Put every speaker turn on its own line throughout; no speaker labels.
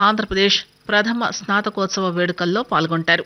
ఆంధ్రప్రదేశ్ ప్రథమ స్నాతకోత్సవ వేడుకల్లో పాల్గొంటారు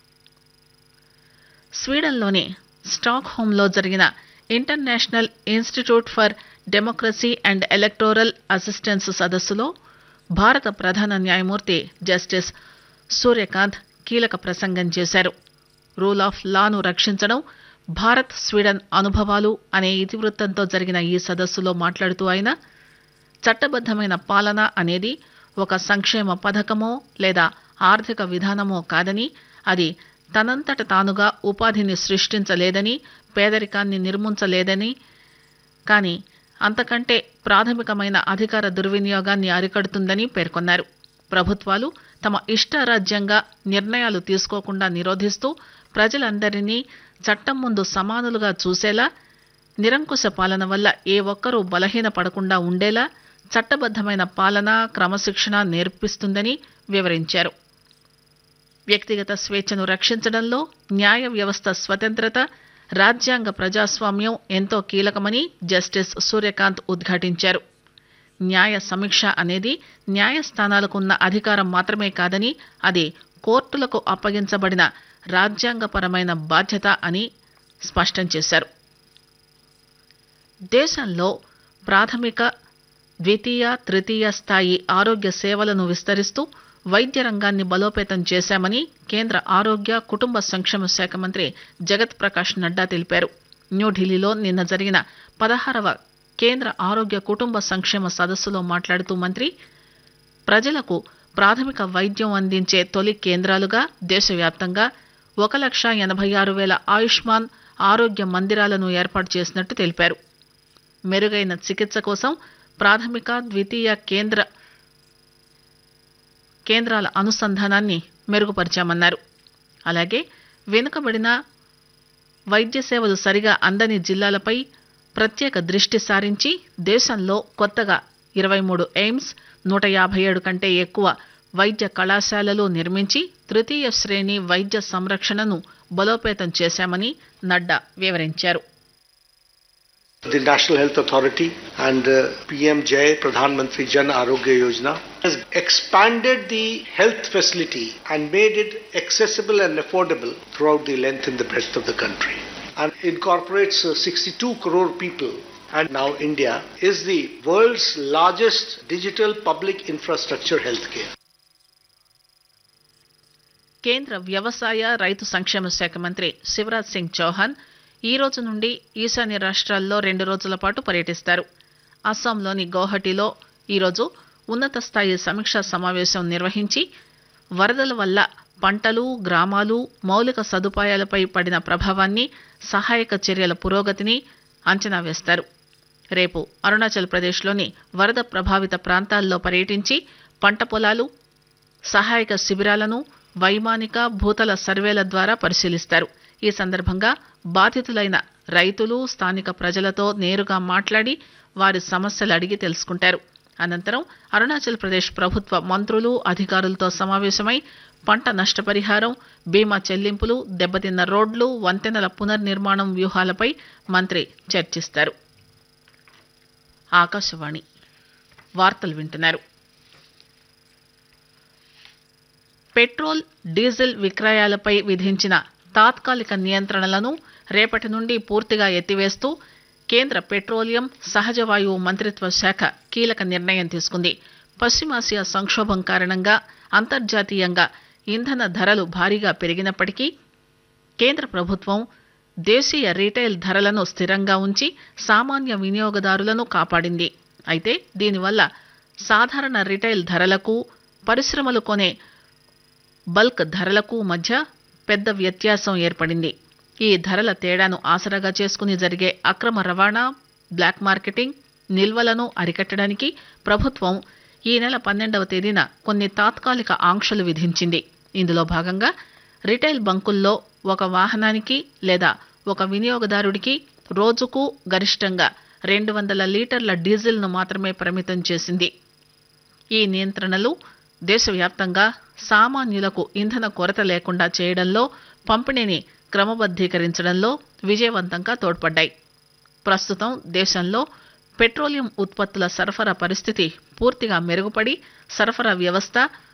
స్వీడన్లోని స్టాక్ హోంలో జరిగిన international institute for democracy and electoral assistance సదస్సులో భారత ప్రధాన న్యాయమూర్తి జస్టిస్ సూర్యకాంత్ కీలక ప్రసంగం చేశారు రూల్ ఆఫ్ లాను రక్షించడం భారత్ స్వీడన్ అనుభవాలు అనే ఇతివృత్తంతో జరిగిన ఈ సదస్సులో మాట్లాడుతూ ఆయన చట్టబద్దమైన పాలన అనేది ఒక సంక్షేమ పథకమో లేదా ఆర్థిక విధానమో కాదని అది తనంతట తానుగా ఉపాధిని సృష్టించలేదని పేదరికాన్ని నిర్మించలేదని కానీ అంతకంటే ప్రాథమికమైన అధికార దుర్వినియోగాన్ని అరికడుతుందని పేర్కొన్నారు ప్రభుత్వాలు తమ ఇష్టారాజ్యంగా నిర్ణయాలు తీసుకోకుండా నిరోధిస్తూ ప్రజలందరినీ చట్టం ముందు సమానులుగా చూసేలా నిరంకుశ పాలన వల్ల ఏ ఒక్కరూ బలహీనపడకుండా ఉండేలా చట్టబద్దమైన పాలన క్రమశిక్షణ నేర్పిస్తుందని వివరించారు వ్యక్తిగత స్వేచ్ఛను రక్షించడంలో న్యాయ వ్యవస్థ స్వతంత్రత రాజ్యాంగ ప్రజాస్వామ్యం ఎంతో కీలకమని జస్టిస్ సూర్యకాంత్ ఉద్ఘాటించారు న్యాయ సమీక్ష అనేది న్యాయస్థానాలకు ఉన్న అధికారం మాత్రమే కాదని అది కోర్టులకు అప్పగించబడిన రాజ్యాంగపరమైన బాధ్యత అని స్పష్టం చేశారు దేశంలో ప్రాథమిక ద్వితీయ తృతీయ స్థాయి ఆరోగ్య సేవలను విస్తరిస్తూ వైద్య రంగాన్ని బలోపేతం చేశామని కేంద్ర ఆరోగ్య కుటుంబ సంక్షేమ శాఖ మంత్రి జగత్ ప్రకాష్ నడ్డా తెలిపారు న్యూఢిల్లీలో నిన్న జరిగిన పదహారవ కేంద్ర ఆరోగ్య కుటుంబ సంక్షేమ సదస్సులో మాట్లాడుతూ మంత్రి ప్రజలకు ప్రాథమిక వైద్యం అందించే తొలి కేంద్రాలుగా దేశవ్యాప్తంగా ఒక లక్ష ఎనభై ఆరు వేల ఆయుష్మాన్ ఆరోగ్య మందిరాలను ఏర్పాటు చేసినట్టు తెలిపారు మెరుగైన చికిత్స కోసం ప్రాథమిక ద్వితీయ కేంద్ర కేంద్రాల అనుసంధానాన్ని మెరుగుపరిచామన్నారు అలాగే వెనుకబడిన వైద్య సేవలు సరిగా అందని జిల్లాలపై ప్రత్యేక దృష్టి సారించి దేశంలో కొత్తగా ఇరవై మూడు ఎయిమ్స్ నూట యాభై ఏడు కంటే ఎక్కువ వైద్య కళాశాలలు నిర్మించి తృతీయ శ్రేణి వైద్య సంరక్షణను బలోపేతం చేశామని నడ్డా వివరించారు
The National Health Authority and uh, PMJ, Pradhan Mantri Jan Arogya Yojana, has expanded the health facility and made it accessible and affordable throughout the length and the breadth of the country. And incorporates uh, 62 crore people. And now India is the world's largest digital public infrastructure healthcare.
కేంద్ర వ్యవసాయ రైతు సంక్షేమ శాఖ మంత్రి శివరాజ్ సింగ్ చౌహాన్ ఈ రోజు నుండి ఈశాన్య రాష్ట్రాల్లో రెండు రోజుల పాటు పర్యటిస్తారు అస్సాంలోని గౌహటిలో ఈరోజు ఉన్నత స్థాయి సమీక్షా సమావేశం నిర్వహించి వరదల వల్ల పంటలు గ్రామాలు మౌలిక సదుపాయాలపై పడిన ప్రభావాన్ని సహాయక చర్యల పురోగతిని అంచనా వేస్తారు రేపు అరుణాచల్ ప్రదేశ్లోని వరద ప్రభావిత ప్రాంతాల్లో పర్యటించి పంట పొలాలు సహాయక శిబిరాలను వైమానిక భూతల సర్వేల ద్వారా పరిశీలిస్తారు ఈ సందర్భంగా బాధితులైన రైతులు స్థానిక ప్రజలతో నేరుగా మాట్లాడి వారి సమస్యలు అడిగి తెలుసుకుంటారు అనంతరం అరుణాచల్ ప్రదేశ్ ప్రభుత్వ మంత్రులు అధికారులతో సమావేశమై పంట నష్టపరిహారం బీమా చెల్లింపులు దెబ్బతిన్న రోడ్లు వంతెనల పునర్నిర్మాణం వ్యూహాలపై మంత్రి చర్చిస్తారు ఆకాశవాణి వార్తలు వింటున్నారు పెట్రోల్ డీజిల్ విక్రయాలపై విధించిన తాత్కాలిక నియంత్రణలను రేపటి నుండి పూర్తిగా ఎత్తివేస్తూ కేంద్ర పెట్రోలియం సహజ వాయువు మంత్రిత్వ శాఖ కీలక నిర్ణయం తీసుకుంది పశ్చిమాసియా సంక్షోభం కారణంగా అంతర్జాతీయంగా ఇంధన ధరలు భారీగా పెరిగినప్పటికీ కేంద్ర ప్రభుత్వం దేశీయ రీటైల్ ధరలను స్థిరంగా ఉంచి సామాన్య వినియోగదారులను కాపాడింది అయితే దీనివల్ల సాధారణ రీటైల్ ధరలకు పరిశ్రమలు కొనే బల్క్ ధరలకు మధ్య పెద్ద వ్యత్యాసం ఏర్పడింది ఈ ధరల తేడాను ఆసరాగా చేసుకుని జరిగే అక్రమ రవాణా బ్లాక్ మార్కెటింగ్ నిల్వలను అరికట్టడానికి ప్రభుత్వం ఈ నెల పన్నెండవ తేదీన కొన్ని తాత్కాలిక ఆంక్షలు విధించింది ఇందులో భాగంగా రిటైల్ బంకుల్లో ఒక వాహనానికి లేదా ఒక వినియోగదారుడికి రోజుకు గరిష్టంగా రెండు వందల లీటర్ల డీజిల్ను మాత్రమే పరిమితం చేసింది ఈ నియంత్రణలు దేశవ్యాప్తంగా సామాన్యులకు ఇంధన కొరత లేకుండా చేయడంలో పంపిణీని క్రమబద్ధీకరించడంలో విజయవంతంగా తోడ్పడ్డాయి ప్రస్తుతం దేశంలో పెట్రోలియం ఉత్పత్తుల సరఫరా పరిస్థితి పూర్తిగా మెరుగుపడి సరఫరా వ్యవస్థ